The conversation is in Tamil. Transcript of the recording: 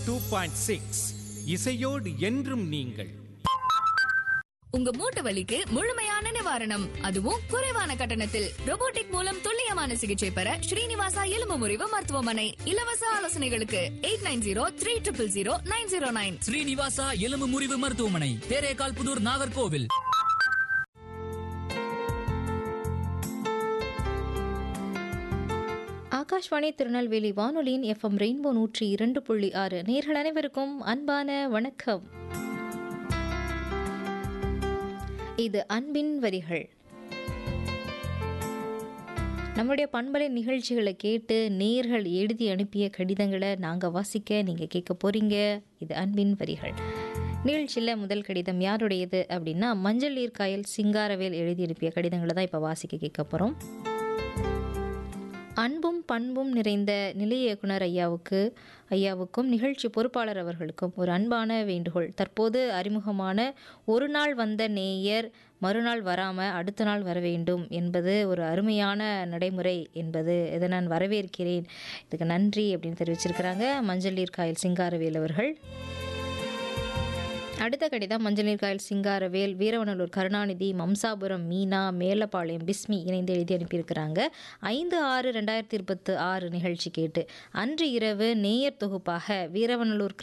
டூ பாயிண்ட் சிக்ஸ் இசையோடு என்றும் நீங்கள் உங்க மூட்டு வலிக்கு முழுமையான நிவாரணம் அதுவும் குறைவான கட்டணத்தில் robotic மூலம் துல்லியமான சிகிச்சை பெற ஸ்ரீனிவாசா எலும்பு முறிவு மருத்துவமனை இலவச ஆலோசனைகளுக்கு eight nine zero three triple zero nine zero nine Srinivasa எலும்பு முறிவு மருத்துவமனை தேரேகால் புதூர் நாகர்கோவில் ஆகாஷ்வாணி திருநெல்வேலி வானொலியின் எஃப்எம் ரெயின்போ நூற்றி இரண்டு புள்ளி ஆறு நேர்கள் அனைவருக்கும் அன்பான வணக்கம் இது அன்பின் வரிகள் நம்முடைய பண்பலை நிகழ்ச்சிகளை கேட்டு நேர்கள் எழுதி அனுப்பிய கடிதங்களை நாங்கள் வாசிக்க நீங்கள் கேட்க போறீங்க இது அன்பின் வரிகள் நிகழ்ச்சியில் முதல் கடிதம் யாருடையது அப்படின்னா மஞ்சள் நீர்க்காயல் சிங்காரவேல் எழுதி அனுப்பிய கடிதங்களை தான் இப்போ வாசிக்க கேட்க போகிறோம் அன்பும் பண்பும் நிறைந்த நிலைய இயக்குனர் ஐயாவுக்கு ஐயாவுக்கும் நிகழ்ச்சி பொறுப்பாளர் அவர்களுக்கும் ஒரு அன்பான வேண்டுகோள் தற்போது அறிமுகமான ஒரு நாள் வந்த நேயர் மறுநாள் வராமல் அடுத்த நாள் வர வேண்டும் என்பது ஒரு அருமையான நடைமுறை என்பது இதை நான் வரவேற்கிறேன் இதுக்கு நன்றி அப்படின்னு தெரிவிச்சிருக்கிறாங்க மஞ்சள் நீர்க்காயல் சிங்காரவேல் அவர்கள் அடுத்த கடிதம் மஞ்சள் நீர்காயல் சிங்காரவேல் வீரவனலூர் கருணாநிதி மம்சாபுரம் மீனா மேலப்பாளையம் பிஸ்மி இணைந்து எழுதி அனுப்பியிருக்கிறாங்க ஐந்து ஆறு ரெண்டாயிரத்தி இருபத்து ஆறு நிகழ்ச்சி கேட்டு அன்று இரவு நேயர் தொகுப்பாக வீரவனலூர்